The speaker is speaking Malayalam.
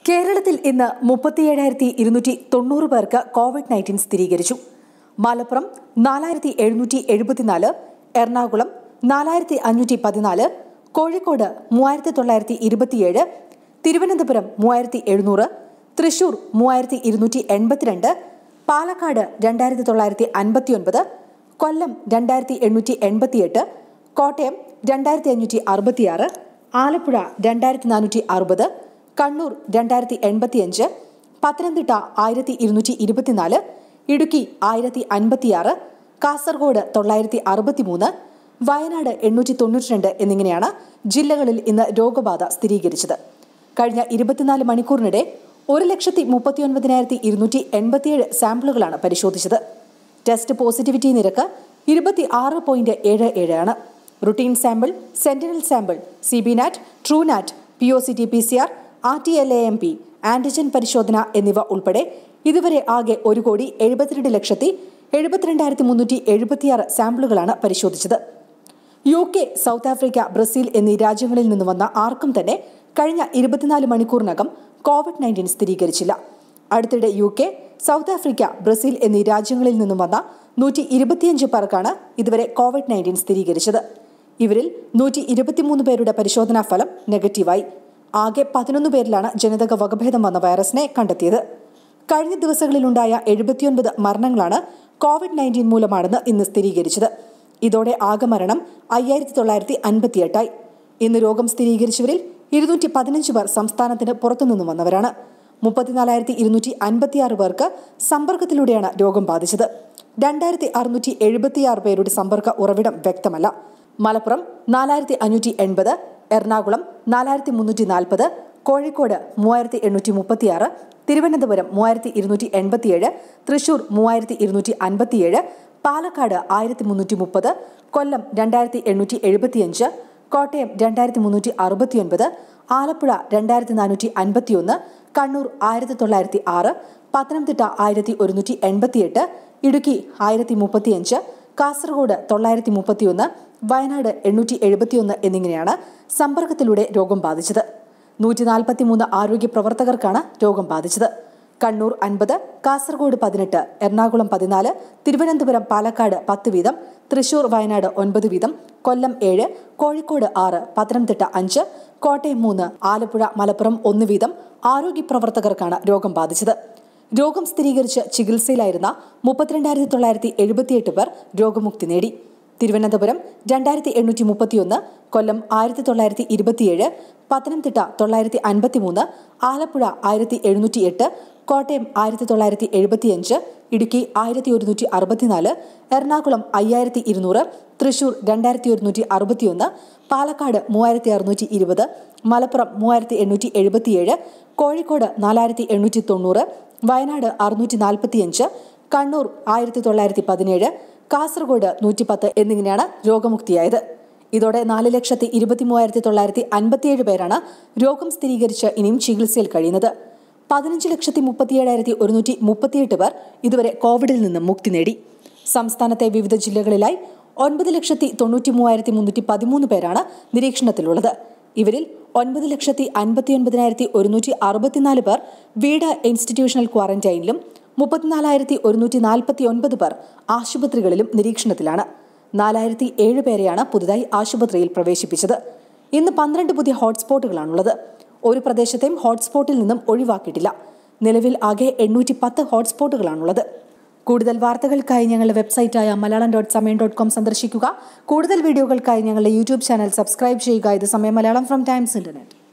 കേരളത്തിൽ ഇന്ന് മുപ്പത്തിയേഴായിരത്തി ഇരുന്നൂറ്റി തൊണ്ണൂറ് പേർക്ക് കോവിഡ് നയൻറ്റീൻ സ്ഥിരീകരിച്ചു മലപ്പുറം നാലായിരത്തി എഴുന്നൂറ്റി എഴുപത്തിനാല് എറണാകുളം നാലായിരത്തി അഞ്ഞൂറ്റി പതിനാല് കോഴിക്കോട് മൂവായിരത്തി തൊള്ളായിരത്തി ഇരുപത്തിയേഴ് തിരുവനന്തപുരം മൂവായിരത്തി എഴുന്നൂറ് തൃശൂർ മൂവായിരത്തി ഇരുന്നൂറ്റി എൺപത്തിരണ്ട് പാലക്കാട് രണ്ടായിരത്തി തൊള്ളായിരത്തി അൻപത്തിയൊൻപത് കൊല്ലം രണ്ടായിരത്തി എണ്ണൂറ്റി എൺപത്തിയെട്ട് കോട്ടയം രണ്ടായിരത്തി അഞ്ഞൂറ്റി അറുപത്തിയാറ് ആലപ്പുഴ രണ്ടായിരത്തി നാനൂറ്റി അറുപത് കണ്ണൂർ രണ്ടായിരത്തി എൺപത്തിയഞ്ച് പത്തനംതിട്ട ആയിരത്തി ഇരുന്നൂറ്റി ഇരുപത്തിനാല് ഇടുക്കി ആയിരത്തി അൻപത്തിയാറ് കാസർഗോഡ് തൊള്ളായിരത്തി അറുപത്തിമൂന്ന് വയനാട് എണ്ണൂറ്റി തൊണ്ണൂറ്റി രണ്ട് എന്നിങ്ങനെയാണ് ജില്ലകളിൽ ഇന്ന് രോഗബാധ സ്ഥിരീകരിച്ചത് കഴിഞ്ഞ ഇരുപത്തിനാല് മണിക്കൂറിനിടെ ഒരു ലക്ഷത്തി മുപ്പത്തിയൊൻപതിനായിരത്തി ഇരുന്നൂറ്റി എൺപത്തിയേഴ് സാമ്പിളുകളാണ് പരിശോധിച്ചത് ടെസ്റ്റ് പോസിറ്റിവിറ്റി നിരക്ക് ഇരുപത്തി ആറ് പോയിന്റ് ഏഴ് ഏഴ് ആണ് routine sample sentinel sample C B NAAT truenat P O C T P C R R T L A M P antigen പരിശോധന എന്നിവ ഉൾപ്പെടെ ഇതുവരെ ആകെ ഒരു കോടി എഴുപത്തിരണ്ട് ലക്ഷത്തി എഴുപത്തിരണ്ടായിരത്തി മുന്നൂറ്റി എഴുപത്തിയാറ് സാമ്പിളുകളാണ് പരിശോധിച്ചത് U K South Africa Brazil എന്നീ രാജ്യങ്ങളിൽ നിന്ന് വന്ന ആർക്കും തന്നെ കഴിഞ്ഞ ഇരുപത്തിനാല് മണിക്കൂറിനകം കോവിഡ് നയൻറ്റീൻ സ്ഥിരീകരിച്ചില്ല അടുത്തിടെ U K South Africa Brazil എന്നീ രാജ്യങ്ങളിൽ നിന്നും വന്ന നൂറ്റി ഇരുപത്തിയഞ്ച് പേർക്കാണ് ഇതുവരെ കോവിഡ് നയൻറ്റീൻ സ്ഥിരീകരിച്ചത് ഇവരിൽ നൂറ്റി ഇരുപത്തിമൂന്ന് പേരുടെ പരിശോധനാ ഫലം നെഗറ്റീവായി ആകെ പതിനൊന്ന് പേരിലാണ് ജനിതക വകഭേദം വന്ന വൈറസിനെ കണ്ടെത്തിയത് കഴിഞ്ഞ ദിവസങ്ങളിലുണ്ടായ എഴുപത്തിയൊൻപത് മരണങ്ങളാണ് കോവിഡ് നയൻറ്റീൻ മൂലമാണെന്ന് ഇന്ന് സ്ഥിരീകരിച്ചത് ഇതോടെ ആകെ മരണം അയ്യായിരത്തി തൊള്ളായിരത്തി അൻപത്തിയെട്ടായി ഇന്ന് രോഗം സ്ഥിരീകരിച്ചവരിൽ ഇരുന്നൂറ്റി പതിനഞ്ച് പേർ സംസ്ഥാനത്തിന് പുറത്തുനിന്നും വന്നവരാണ് മുപ്പത്തിനാലായിരത്തി ഇരുന്നൂറ്റി അൻപത്തിയാറ് പേർക്ക് സമ്പർക്കത്തിലൂടെയാണ് രോഗം ബാധിച്ചത് രണ്ടായിരത്തി അറുന്നൂറ്റി എഴുപത്തിയാറ് പേരുടെ സമ്പർക്ക ഉറവിടം വ്യക്തമല്ല മലപ്പുറം നാലായിരത്തി അഞ്ഞൂറ്റി എൺപത് എറണാകുളം നാലായിരത്തി മുന്നൂറ്റി നാൽപ്പത് കോഴിക്കോട് മൂവായിരത്തി എണ്ണൂറ്റി മുപ്പത്തിയാറ് തിരുവനന്തപുരം മൂവായിരത്തി ഇരുന്നൂറ്റി എൺപത്തിയേഴ് തൃശൂർ മൂവായിരത്തി ഇരുന്നൂറ്റി അൻപത്തിയേഴ് പാലക്കാട് ആയിരത്തി മുന്നൂറ്റി മുപ്പത് കൊല്ലം രണ്ടായിരത്തി എണ്ണൂറ്റി എഴുപത്തിയഞ്ച് കോട്ടയം രണ്ടായിരത്തി മുന്നൂറ്റി അറുപത്തിയൊൻപത് ആലപ്പുഴ രണ്ടായിരത്തി നാനൂറ്റി അൻപത്തിയൊന്ന് കണ്ണൂർ ആയിരത്തി തൊള്ളായിരത്തി ആറ് പത്തനംതിട്ട ആയിരത്തി ഒരുന്നൂറ്റി എൺപത്തിയെട്ട് ഇടുക്കി ആയിരത്തി മുപ്പത്തിയഞ്ച് കാസർഗോഡ് തൊള്ളായിരത്തി മുപ്പത്തിയൊന്ന് വയനാട് എണ്ണൂറ്റി എഴുപത്തിയൊന്ന് എന്നിങ്ങനെയാണ് സമ്പർക്കത്തിലൂടെ രോഗം ബാധിച്ചത് നൂറ്റി നാൽപ്പത്തിമൂന്ന് ആരോഗ്യ പ്രവർത്തകർക്കാണ് രോഗം ബാധിച്ചത് കണ്ണൂർ അൻപത് കാസർഗോഡ് പതിനെട്ട് എറണാകുളം പതിനാല് തിരുവനന്തപുരം പാലക്കാട് പത്ത് വീതം തൃശൂർ വയനാട് ഒൻപത് വീതം കൊല്ലം ഏഴ് കോഴിക്കോട് ആറ് പത്തനംതിട്ട അഞ്ച് കോട്ടയം മൂന്ന് ആലപ്പുഴ മലപ്പുറം ഒന്ന് വീതം ആരോഗ്യ പ്രവർത്തകർക്കാണ് രോഗം ബാധിച്ചത് രോഗം സ്ഥിരീകരിച്ച് ചികിത്സയിലായിരുന്ന മുപ്പത്തിരണ്ടായിരത്തി തൊള്ളായിരത്തി എഴുപത്തിയെട്ട് പേർ രോഗമുക്തി നേടി തിരുവനന്തപുരം രണ്ടായിരത്തി എണ്ണൂറ്റി മുപ്പത്തിയൊന്ന് കൊല്ലം ആയിരത്തി തൊള്ളായിരത്തി ഇരുപത്തിയേഴ് പത്തനംതിട്ട തൊള്ളായിരത്തി അൻപത്തിമൂന്ന് ആലപ്പുഴ ആയിരത്തി എഴുന്നൂറ്റി എട്ട് കോട്ടയം ആയിരത്തി തൊള്ളായിരത്തി എഴുപത്തിയഞ്ച് ഇടുക്കി ആയിരത്തി ഒരുന്നൂറ്റി അറുപത്തിനാല് എറണാകുളം അയ്യായിരത്തി ഇരുന്നൂറ് തൃശൂർ രണ്ടായിരത്തി ഒരുന്നൂറ്റി അറുപത്തിയൊന്ന് പാലക്കാട് മൂവായിരത്തി അറുന്നൂറ്റി ഇരുപത് മലപ്പുറം മൂവായിരത്തി എണ്ണൂറ്റി എഴുപത്തിയേഴ് കോഴിക്കോട് നാലായിരത്തി എണ്ണൂറ്റി തൊണ്ണൂറ് വയനാട് അറുന്നൂറ്റി നാൽപ്പത്തിയഞ്ച് കണ്ണൂർ ആയിരത്തി തൊള്ളായിരത്തി പതിനേഴ് കാസർഗോഡ് നൂറ്റിപ്പത്ത് എന്നിങ്ങനെയാണ് രോഗമുക്തിയായത് ഇതോടെ നാല് ലക്ഷത്തി ഇരുപത്തി മൂവായിരത്തി തൊള്ളായിരത്തി അൻപത്തിയേഴ് പേരാണ് രോഗം സ്ഥിരീകരിച്ച് ഇനിയും ചികിത്സയിൽ കഴിയുന്നത് പതിനഞ്ച് ലക്ഷത്തി മുപ്പത്തിയേഴായിരത്തി ഒരുന്നൂറ്റി മുപ്പത്തിയെട്ട് പേർ ഇതുവരെ കോവിഡിൽ നിന്ന് മുക്തി നേടി സംസ്ഥാനത്തെ വിവിധ ജില്ലകളിലായി ഒൻപത് ലക്ഷത്തി തൊണ്ണൂറ്റി മൂവായിരത്തി മുന്നൂറ്റി പതിമൂന്ന് പേരാണ് നിരീക്ഷണത്തിലുള്ളത് ഇവരിൽ ഒൻപത് ലക്ഷത്തി അൻപത്തി ഒൻപതിനായിരത്തി ഒരുന്നൂറ്റി അറുപത്തിനാല് പേർ വീട് ഇൻസ്റ്റിറ്റ്യൂഷണൽ ക്വാറന്റൈനിലും മുപ്പത്തിനാലായിരത്തി ഒരുന്നൂറ്റി നാൽപ്പത്തി ഒൻപത് പേർ ആശുപത്രികളിലും നിരീക്ഷണത്തിലാണ് നാലായിരത്തി ഏഴ് പേരെയാണ് പുതുതായി ആശുപത്രിയിൽ പ്രവേശിപ്പിച്ചത് ഇന്ന് പന്ത്രണ്ട് പുതിയ ഹോട്ട്സ്പോട്ടുകളാണുള്ളത് ഒരു പ്രദേശത്തെയും ഹോട്ട്സ്പോട്ടിൽ നിന്നും ഒഴിവാക്കിയിട്ടില്ല നിലവിൽ ആകെ എണ്ണൂറ്റി പത്ത് ഹോട്ട്സ്പോട്ടുകളാണുള്ളത് കൂടുതൽ വാർത്തകൾക്കായി ഞങ്ങളുടെ വെബ്സൈറ്റായ Malayalam dot Samayam dot com സന്ദർശിക്കുക കൂടുതൽ വീഡിയോകൾക്കായി ഞങ്ങളുടെ യൂട്യൂബ് ചാനൽ സബ്സ്ക്രൈബ് ചെയ്യുക ഇത് സമയം മലയാളം ഫ്രം ടൈംസ് ഇന്റർനെറ്റ്